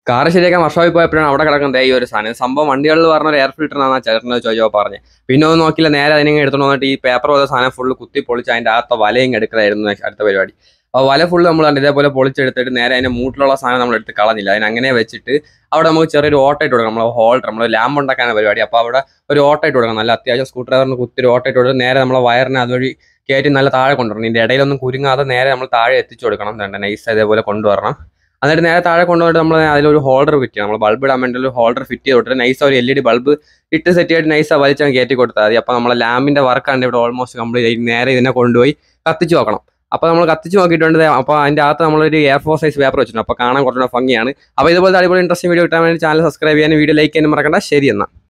car ശരിയാക്കാൻ വർഷമായി പോയപ്പോഴാണ് അവിടെ കിടക്കുന്നത് ഈ ഒരു സാധനം സംഭവം വണ്ടികളിൽ പറഞ്ഞ ഒരു എയർ ഫിൽറ്റർ എന്നാണ് ചേട്ടനോട് ചോദിച്ചോ പറഞ്ഞത് പിന്നെ ഒന്നും നോക്കില്ല നേരെ അതിനെ എടുത്തോണ്ട് വന്നിട്ട് ഈ പേപ്പർ പോലെ സാധനം ഫുള്ള് കുത്തി പൊളിച്ച് അതിന്റെ അകത്ത വലയും എടുക്കലായിരുന്നു അടുത്ത പരിപാടി അപ്പോൾ വല ഫുള്ള് നമ്മൾ കണ്ടു ഇതേപോലെ പൊളിച്ചെടുത്തിട്ട് നേരെ അതിന്റെ മൂട്ടിലുള്ള സാധനം നമ്മൾ എടുത്ത് കളഞ്ഞില്ല അതിന് അങ്ങനെ വെച്ചിട്ട് അവിടെ നമുക്ക് ചെറിയൊരു ഓട്ട ഇട്ട് കൊടുക്കണം നമ്മൾ ഹോൾഡർ നമ്മൾ ലാമ്പ് ഉണ്ടാക്കാനാണ് പരിപാടി അപ്പോൾ അവിടെ ഒരു ഓട്ട ഇട്ട് കൊടുക്കണം നല്ല അത്യാവശ്യം സ്ക്രൂ ഡ്രൈവറിന് കുത്തി ഒരു ഓട്ട ഇട്ട് കൊടുത്ത് നേരെ നമ്മളെ വയറിനെ അതുവഴി കയറ്റി നല്ല താഴെ കൊണ്ടുവരണം ഇതിന്റെ ഇടയിലൊന്നും കുരുങ്ങാതെ നേരെ നമ്മൾ താഴെ എത്തിച്ചു കൊടുക്കണം രണ്ട് നൈസ് അതേപോലെ കൊണ്ടുവരണം എന്നിട്ട് നേരെ താഴെ കൊണ്ടുപോയിട്ട് നമ്മൾ അതിലൊരു ഹോൾഡർ ഫിറ്റ് ചെയ്യണം നമ്മൾ ബൾബ് ഇടാൻ വേണ്ടി ഒരു ഹോൾഡർ ഫിറ്റ് ചെയ്ത് കൊടുത്തിട്ട് നൈസ് ഒരു എൽ ഇ ഡി ബൾബ് ഇട്ട് സെറ്റ് ചെയ്തിട്ട് നൈസ് വലിച്ചങ്ങ് കയറ്റി കൊടുത്താൽ മതി അപ്പോൾ നമ്മളെ ലാമ്പിന്റെ വർക്കാണ് ഇവിടെ ഓൾമോസ്റ്റ് കംപ്ലീറ്റ് ആയി നേരെ ഇതിനെ കൊണ്ടുപോയി കത്തിച്ച് നോക്കണം അപ്പോൾ നമ്മൾ കത്തിച്ച് നോക്കിയിട്ടുണ്ട് അപ്പോൾ അതിന്റെ അകത്ത് നമ്മളൊരു എയർ ഫോർ സൈസ് പേപ്പർ വെച്ചിട്ടുണ്ട് അപ്പോൾ കാണാൻ കുറച്ചുകൂടെ ഭംഗിയാണ് അപ്പോൾ ഇതുപോലത്തെ അടിപൊളി ഇൻട്രസ്റ്റിംഗ് വീഡിയോ കിട്ടാൻ വേണ്ടി ചാനൽ സബ്സ്ക്രൈബ് ചെയ്യാനും വീഡിയോ ലൈക്ക് ചെയ്യാനും മറക്കണ്ട ശരി എന്നാൽ